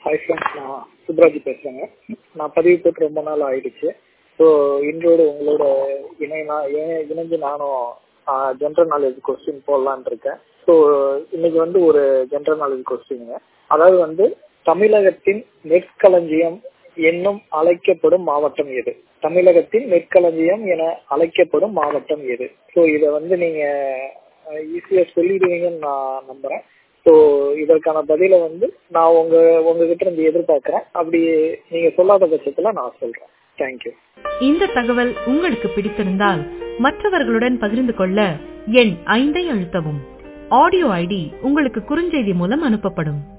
hi friends நான் சுப்ராஜ் பேசுகிறேங்க நான் பதிவு போட்டு ரொம்ப நாள் ஆயிடுச்சு ஸோ இன்றோடு உங்களோட இணைனா இணை- இணைஞ்சு நானும் ஜென்ரல் நாலேஜ் கொஸ்டின் போடலான் இருக்கேன் ஸோ இன்னைக்கு வந்து ஒரு ஜென்ரல் நாலேஜ் கொஸ்டினுங்க அதாவது வந்து தமிழகத்தின் நெற்களஞ்சியம் என்னும் அழைக்கப்படும் மாவட்டம் எது தமிழகத்தின் நெற்களஞ்சியம் என அழைக்கப்படும் மாவட்டம் எது ஸோ இதை வந்து நீங்க ஈஸியா சொல்லிடுவீங்கன்னு நான் நம்புறேன் ஸோ இதற்கான பதிலை வந்து நான் உங்க உங்ககிட்ட இருந்து எதிர்பார்க்கிறேன் அப்படி நீங்க சொல்லாத பட்சத்துல நான் சொல்றேன் தேங்க்யூ இந்த தகவல் உங்களுக்கு பிடித்திருந்தால் மற்றவர்களுடன் பகிர்ந்து கொள்ள எண் ஐந்தை அழுத்தவும் ஆடியோ ஐடி உங்களுக்கு குறுஞ்செய்தி மூலம் அனுப்பப்படும்